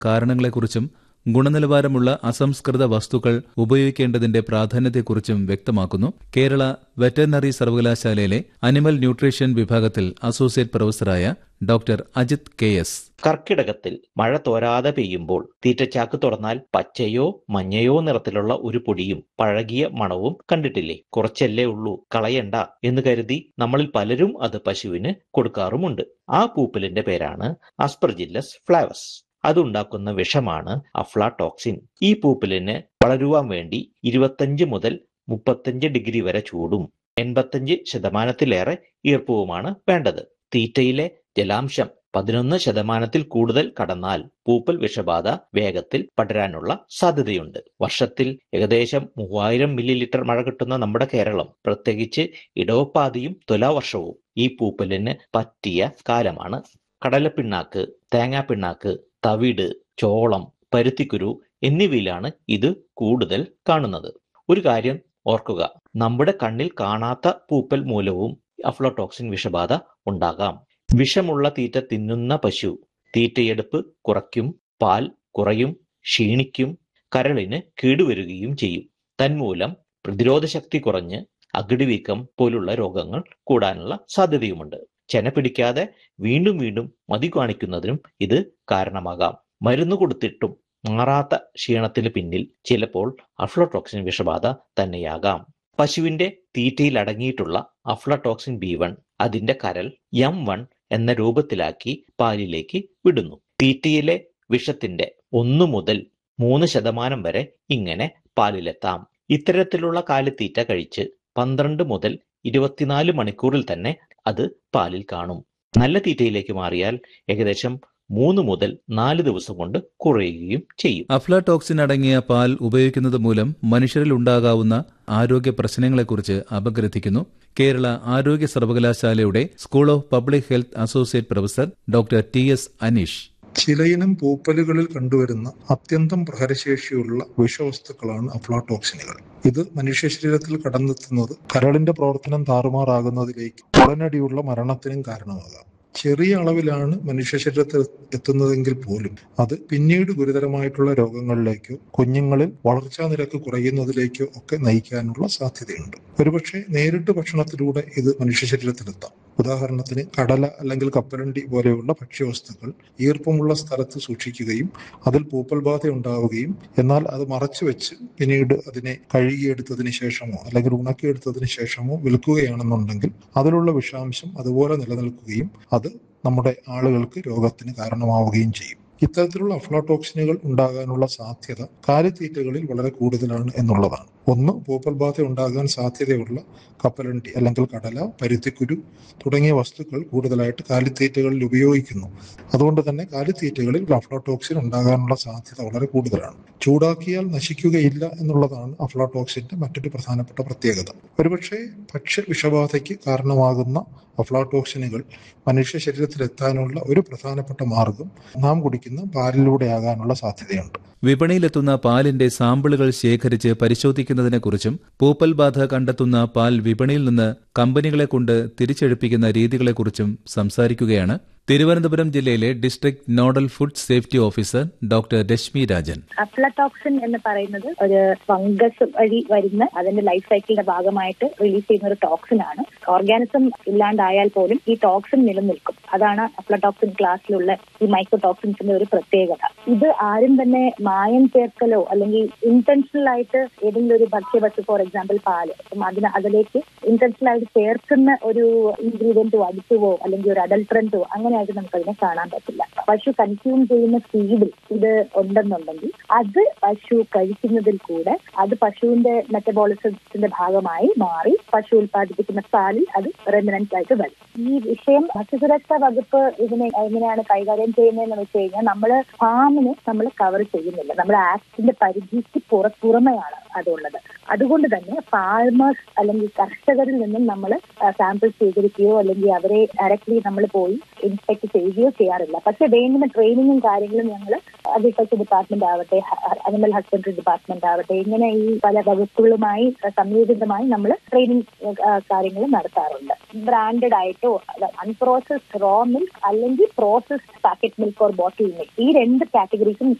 കാരണങ്ങളെക്കുറിച്ചും ഗുണനിലവാരമുള്ള അസംസ്കൃത വസ്തുക്കൾ ഉപയോഗിക്കേണ്ടതിന്റെ പ്രാധാന്യത്തെക്കുറിച്ചും വ്യക്തമാക്കുന്നു കേരള വെറ്ററിനറി സർവകലാശാലയിലെ അനിമൽ ന്യൂട്രീഷൻ വിഭാഗത്തിൽ അസോസിയേറ്റ് പ്രൊഫസറായ ഡോക്ടർ അജിത് കെ എസ് കർക്കിടകത്തിൽ മഴ തോരാതെ പെയ്യുമ്പോൾ തീറ്റച്ചാക്ക് തുറന്നാൽ പച്ചയോ മഞ്ഞയോ നിറത്തിലുള്ള ഒരു പൊടിയും പഴകിയ മണവും കണ്ടിട്ടില്ലേ കുറച്ചല്ലേ ഉള്ളൂ കളയണ്ട എന്ന് കരുതി നമ്മളിൽ പലരും അത് പശുവിന് കൊടുക്കാറുമുണ്ട് ആ പൂപ്പലിന്റെ പേരാണ് ആസ്പർജില്ലസ് ഫ്ലാവസ് അതുണ്ടാക്കുന്ന വിഷമാണ് അഫ്ലാടോക്സിൻ ഈ പൂപ്പലിന് വളരുവാൻ വേണ്ടി ഇരുപത്തഞ്ച് മുതൽ മുപ്പത്തഞ്ച് ഡിഗ്രി വരെ ചൂടും എൺപത്തഞ്ച് ശതമാനത്തിലേറെ ഈർപ്പവുമാണ് വേണ്ടത് തീറ്റയിലെ ജലാംശം പതിനൊന്ന് ശതമാനത്തിൽ കൂടുതൽ കടന്നാൽ പൂപ്പൽ വിഷബാധ വേഗത്തിൽ പടരാനുള്ള സാധ്യതയുണ്ട് വർഷത്തിൽ ഏകദേശം മൂവായിരം മില്ലി ലിറ്റർ മഴ കിട്ടുന്ന നമ്മുടെ കേരളം പ്രത്യേകിച്ച് ഇടവപ്പാതിയും തുലാവർഷവും ഈ പൂപ്പലിന് പറ്റിയ കാലമാണ് കടലപ്പിണ്ണാക്ക് തേങ്ങാപ്പിണ്ണാക്ക് തവിട് ചോളം പരുത്തിക്കുരു എന്നിവയിലാണ് ഇത് കൂടുതൽ കാണുന്നത് ഒരു കാര്യം ഓർക്കുക നമ്മുടെ കണ്ണിൽ കാണാത്ത പൂപ്പൽ മൂലവും അഫ്ലോടോക്സിൻ വിഷബാധ ഉണ്ടാകാം വിഷമുള്ള തീറ്റ തിന്നുന്ന പശു തീറ്റയെടുപ്പ് കുറയ്ക്കും പാൽ കുറയും ക്ഷീണിക്കും കരളിന് കേടുവരുകയും ചെയ്യും തന്മൂലം പ്രതിരോധ ശക്തി കുറഞ്ഞ് അകിടിവീക്കം പോലുള്ള രോഗങ്ങൾ കൂടാനുള്ള സാധ്യതയുമുണ്ട് ചെന പിടിക്കാതെ വീണ്ടും വീണ്ടും മതി കാണിക്കുന്നതിനും ഇത് കാരണമാകാം മരുന്ന് കൊടുത്തിട്ടും മാറാത്ത ക്ഷീണത്തിന് പിന്നിൽ ചിലപ്പോൾ അഫ്ലോടോക്സിൻ വിഷബാധ തന്നെയാകാം പശുവിന്റെ തീറ്റയിൽ അടങ്ങിയിട്ടുള്ള അഫ്ലടോക്സിൻ ബി വൺ അതിന്റെ കരൾ എം വൺ എന്ന രൂപത്തിലാക്കി പാലിലേക്ക് വിടുന്നു തീറ്റയിലെ വിഷത്തിന്റെ ഒന്നു മുതൽ മൂന്ന് ശതമാനം വരെ ഇങ്ങനെ പാലിലെത്താം ഇത്തരത്തിലുള്ള കാലിത്തീറ്റ കഴിച്ച് പന്ത്രണ്ട് മുതൽ ഇരുപത്തിനാല് മണിക്കൂറിൽ തന്നെ അത് പാലിൽ കാണും നല്ല തീറ്റയിലേക്ക് മാറിയാൽ ഏകദേശം മൂന്ന് മുതൽ നാല് ദിവസം കൊണ്ട് കുറയുകയും ചെയ്യും അഫ്ലാടോക്സിൻ അടങ്ങിയ പാൽ ഉപയോഗിക്കുന്നത് മൂലം മനുഷ്യരിൽ ഉണ്ടാകാവുന്ന ആരോഗ്യ പ്രശ്നങ്ങളെക്കുറിച്ച് അപഗ്രഥിക്കുന്നു കേരള ആരോഗ്യ സർവകലാശാലയുടെ school of public health associate professor doctor T S Aneesh ചിലയിനം പൂപ്പലുകളിൽ കണ്ടുവരുന്ന അത്യന്തം പ്രഹരശേഷിയുള്ള വിഷവസ്തുക്കളാണ് അഫ്ലാടോക്സിനുകൾ ഇത് മനുഷ്യ ശരീരത്തിൽ കടന്നെത്തുന്നത് കരളിന്റെ പ്രവർത്തനം താറുമാറാകുന്നതിലേക്ക് ഉടനടിയുള്ള മരണത്തിനും കാരണമാകാം ചെറിയ അളവിലാണ് മനുഷ്യ ശരീരത്തിൽ എത്തുന്നതെങ്കിൽ പോലും അത് പിന്നീട് ഗുരുതരമായിട്ടുള്ള രോഗങ്ങളിലേക്കോ കുഞ്ഞുങ്ങളിൽ വളർച്ചാ നിരക്ക് കുറയുന്നതിലേക്കോ ഒക്കെ നയിക്കാനുള്ള സാധ്യതയുണ്ട് ഒരുപക്ഷെ നേരിട്ട് ഭക്ഷണത്തിലൂടെ ഇത് മനുഷ്യ ശരീരത്തിലെത്താം ഉദാഹരണത്തിന് കടല അല്ലെങ്കിൽ കപ്പലണ്ടി പോലെയുള്ള ഭക്ഷ്യവസ്തുക്കൾ ഈർപ്പമുള്ള സ്ഥലത്ത് സൂക്ഷിക്കുകയും അതിൽ പൂപ്പൽ ബാധ ഉണ്ടാവുകയും എന്നാൽ അത് മറച്ചു വെച്ച് പിന്നീട് അതിനെ കഴുകിയെടുത്തതിന് ശേഷമോ അല്ലെങ്കിൽ ഉണക്കിയെടുത്തതിന് ശേഷമോ വിൽക്കുകയാണെന്നുണ്ടെങ്കിൽ അതിലുള്ള വിഷാംശം അതുപോലെ നിലനിൽക്കുകയും അത് നമ്മുടെ ആളുകൾക്ക് രോഗത്തിന് കാരണമാവുകയും ചെയ്യും ഇത്തരത്തിലുള്ള അഫ്ലാടോക്സിനുകൾ ഉണ്ടാകാനുള്ള സാധ്യത കാലിത്തീറ്റകളിൽ വളരെ കൂടുതലാണ് എന്നുള്ളതാണ് ഒന്ന് പൂപ്പൽ ബാധ ഉണ്ടാകാൻ സാധ്യതയുള്ള കപ്പലണ്ടി അല്ലെങ്കിൽ കടല പരുത്തിക്കുരു തുടങ്ങിയ വസ്തുക്കൾ കൂടുതലായിട്ട് കാലിത്തീറ്റകളിൽ ഉപയോഗിക്കുന്നു അതുകൊണ്ട് തന്നെ കാലിത്തീറ്റകളിൽ അഫ്ലാടോക്സിൻ ഉണ്ടാകാനുള്ള സാധ്യത വളരെ കൂടുതലാണ് ചൂടാക്കിയാൽ നശിക്കുകയില്ല എന്നുള്ളതാണ് അഫ്ലാടോക്സിന്റെ മറ്റൊരു പ്രധാനപ്പെട്ട പ്രത്യേകത ഒരുപക്ഷെ ഭക്ഷ്യ വിഷബാധയ്ക്ക് കാരണമാകുന്ന അഫ്ലാടോക്സിനുകൾ മനുഷ്യ ശരീരത്തിൽ എത്താനുള്ള ഒരു പ്രധാനപ്പെട്ട മാർഗം നാം കുടിക്കുന്ന പാലിലൂടെയാകാനുള്ള സാധ്യതയുണ്ട് വിപണിയിലെത്തുന്ന പാലിന്റെ സാമ്പിളുകൾ ശേഖരിച്ച് പരിശോധിക്കുന്നതിനെക്കുറിച്ചും പൂപ്പൽ ബാധ കണ്ടെത്തുന്ന പാൽ വിപണിയിൽ നിന്ന് കമ്പനികളെ കൊണ്ട് തിരിച്ചെടുപ്പിക്കുന്ന രീതികളെക്കുറിച്ചും സംസാരിക്കുകയാണ് തിരുവനന്തപുരം ജില്ലയിലെ district nodal food safety officer doctor Reshmi Rajan aflatoxin എന്ന് പറയുന്നത് ഒരു ഫംഗസ് വഴി വരുന്ന അതിന്റെ ലൈഫ് സൈക്കിളിന്റെ ഭാഗമായിട്ട് റിലീസ് ചെയ്യുന്ന ഒരു ടോക്സിൻ ആണ് ഓർഗാനിസം ഇല്ലാണ്ടായാൽ പോലും ഈ ടോക്സിൻ നിലനിൽക്കും അതാണ് അഫ്ലടോക്സിൻ ക്ലാസ്സിലുള്ള ഈ മൈക്രോടോക്സിൻസിന്റെ ഒരു പ്രത്യേകത ഇത് ആരും തന്നെ മായം ചേർക്കലോ അല്ലെങ്കിൽ ഇന്റൻഷണൽ ആയിട്ട് ഏതെങ്കിലും ഒരു ഭക്ഷ്യവസ്തു ഫോർ എക്സാമ്പിൾ പാല് അപ്പം അതിന് അതിലേക്ക് ഇന്റൻഷണൽ ആയിട്ട് ചേർക്കുന്ന ഒരു ഇൻഗ്രീഡിയന്റോ അഡിറ്റീവോ അല്ലെങ്കിൽ ഒരു അഡൽട്രന്റോ അങ്ങനെയായിട്ട് നമുക്ക് അതിനെ കാണാൻ പറ്റില്ല പശു കൺസ്യൂം ചെയ്യുന്ന ഫീഡിൽ ഇത് ഉണ്ടെന്നുണ്ടെങ്കിൽ അത് പശു കഴിക്കുന്നതിൽ കൂടെ അത് പശുവിന്റെ മെറ്റബോളിസത്തിന്റെ ഭാഗമായി മാറി പശു ഉൽപ്പാദിപ്പിക്കുന്ന പാലിൽ അത് റെമിനൻസ് ആയിട്ട് വരും ഈ വിഷയം ഭക്ഷ്യസുരക്ഷാ വകുപ്പ് ഇതിനെ എങ്ങനെയാണ് കൈകാര്യം ചെയ്യുന്നതെന്ന് വെച്ച് കഴിഞ്ഞാൽ നമ്മൾ ഫാമിന് നമ്മൾ കവർ ചെയ്യുന്നില്ല നമ്മുടെ ആക്ടിന്റെ പരിധിക്ക് പുറ പുറമെയാണ് അതുള്ളത് അതുകൊണ്ട് തന്നെ ഫാർമേഴ്സ് അല്ലെങ്കിൽ കർഷകരിൽ നിന്നും നമ്മൾ സാമ്പിൾ സ്വീകരിക്കുകയോ അല്ലെങ്കിൽ അവരെ ഡയറക്ട്ലി നമ്മൾ പോയി ഇൻസ്പെക്ട് ചെയ്യുകയോ ചെയ്യാറില്ല പക്ഷെ വേണ്ടുന്ന ട്രെയിനിങ്ങും കാര്യങ്ങളും ഞങ്ങൾ അഗ്രികൾച്ചർ ഡിപ്പാർട്ട്മെന്റ് ആവട്ടെ അനിമൽ ഹസ്ബൻഡറി ഡിപ്പാർട്ട്മെന്റ് ആവട്ടെ ഇങ്ങനെ ഈ പല വകുപ്പുകളുമായി സംയോജിതമായി നമ്മൾ ട്രെയിനിങ് കാര്യങ്ങൾ നടത്താറുണ്ട് ബ്രാൻഡഡ് ആയിട്ടോ അൺപ്രോസസ്ഡ് റോ മിൽക്ക് അല്ലെങ്കിൽ processed packet milk or bottle milk ഈ രണ്ട് കാറ്റഗറീസും